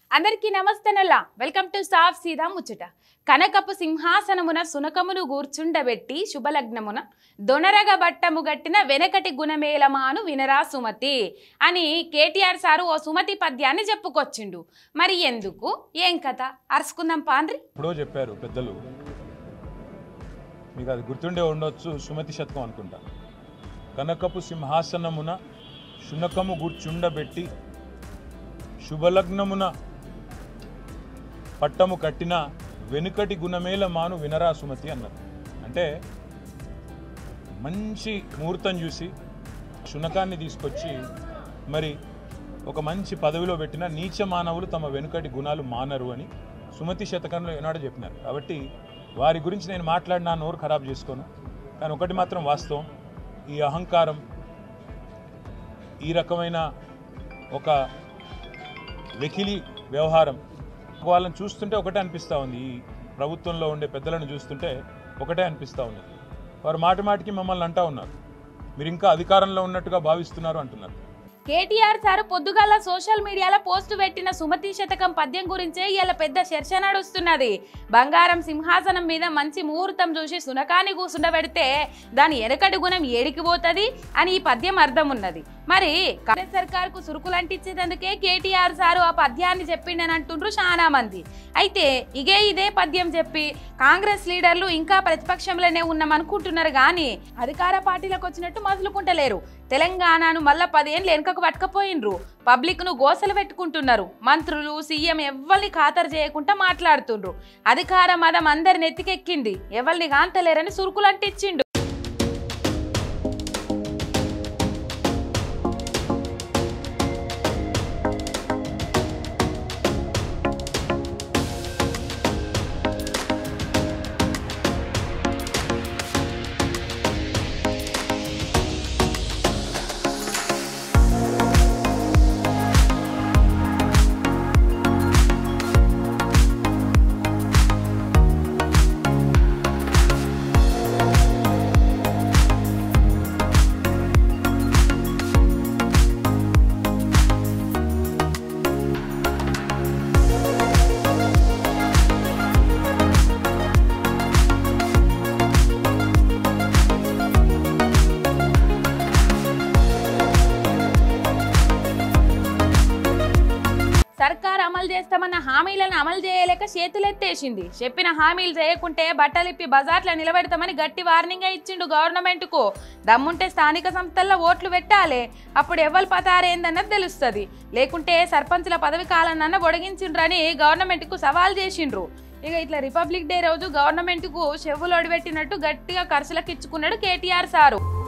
అందరికీ నమస్తే నెల వెల్కమ్ టు సాఫ్ సీదా ముచ్చట కనకపు సింహాసనమున సునకమును గూర్చుండబెట్టి శుభలగ్నమున దొనరగ బట్టము గట్టిన వెనకటి గుణమేలమాను వినరా సుమతి అని కేటీఆర్ సారు ఓ సుమతి పద్యాన్ని చెప్పుకొచ్చిండు మరి ఎందుకు ఏం కథ అరుచుకుందాం పాండ్రి ఎప్పుడో చెప్పారు పెద్దలు మీకు అది గుర్తుండే ఉండొచ్చు సుమతి శతకం అనుకుంటా కనకపు సింహాసనమున శునకము గుర్చుండబెట్టి శుభలగ్నమున పట్టము కట్టిన వెనుకటి గుణమేల మాను వినరా సుమతి అన్నారు అంటే మంచి ముహూర్తం చూసి శునకాన్ని తీసుకొచ్చి మరి ఒక మంచి పదవిలో పెట్టిన నీచ మానవులు తమ వెనుకటి గుణాలు మానరు అని సుమతి శతకంలో ఏనాడో చెప్పినారు కాబట్టి వారి గురించి నేను మాట్లాడినా నోరు ఖరాబ్ చేసుకోను కానీ ఒకటి మాత్రం వాస్తవం ఈ అహంకారం ఈ రకమైన ఒక వెకిలి వ్యవహారం వాళ్ళని చూస్తుంటే ఒకటే అనిపిస్తూ ఉంది ఈ ప్రభుత్వంలో ఉండే పెద్దలను చూస్తుంటే ఒకటే అనిపిస్తూ ఉంది వారు మాటి మాటికి మమ్మల్ని అంటా ఉన్నారు మీరు ఇంకా అధికారంలో ఉన్నట్టుగా భావిస్తున్నారు అంటున్నారు కేటీఆర్ సార్ పొద్దుగాల సోషల్ మీడియాలో పోస్టు పెట్టిన సుమతి శతకం పద్యం గురించే ఇలా పెద్ద చర్చ నడుస్తున్నది బంగారం సింహాసనం మీద మంచి ముహూర్తం చూసి సునకాన్ని కూసుండబెడితే దాని ఎరకటి గుణం ఏడికి పోతుంది అని ఈ పద్యం అర్థం ఉన్నది మరి కాంగ్రెస్ సర్కార్కు సురుకులు అంటించేందుకే కేటీఆర్ సారు ఆ పద్యాన్ని చెప్పిండని అంటుండ్రు చాలా మంది అయితే ఇగే ఇదే పద్యం చెప్పి కాంగ్రెస్ లీడర్లు ఇంకా ప్రతిపక్షంలోనే ఉన్నామనుకుంటున్నారు కానీ అధికార పార్టీలకు వచ్చినట్టు మసులుకుంటలేరు తెలంగాణను మళ్ళా పదేళ్ళు వెనుకకు పట్టుకపోయినరు పబ్లిక్ ను గోసలు పెట్టుకుంటున్నారు మంత్రులు సీఎం ఎవరిని ఖాతరు చేయకుండా మాట్లాడుతుండ్రు అధికార మదం అందరి నెత్తికెక్కింది ఎవరిని కాంతలేరని సురుకులు అంటించిండు సర్కార్ అమలు చేస్తామన్న హామీలను అమలు చేయలేక చేతులెత్తేసింది చెప్పిన హామీలు చేయకుంటే బట్టలిప్పి బజార్లో నిలబెడతామని గట్టి వార్నింగ్ ఇచ్చిండు గవర్నమెంట్ కు దమ్ముంటే స్థానిక సంస్థల్లో ఓట్లు పెట్టాలి అప్పుడు ఎవరు పతారేందన్నది తెలుస్తుంది లేకుంటే సర్పంచుల పదవి కాలన్న పొడిగించిండ్రని గవర్నమెంట్ కు సవాల్ చేసిండ్రు ఇక ఇట్లా రిపబ్లిక్ డే రోజు గవర్నమెంట్ కు చెవులు ఒడిపెట్టినట్టు గట్టిగా ఖర్చులకు ఇచ్చుకున్నాడు కేటీఆర్ సారు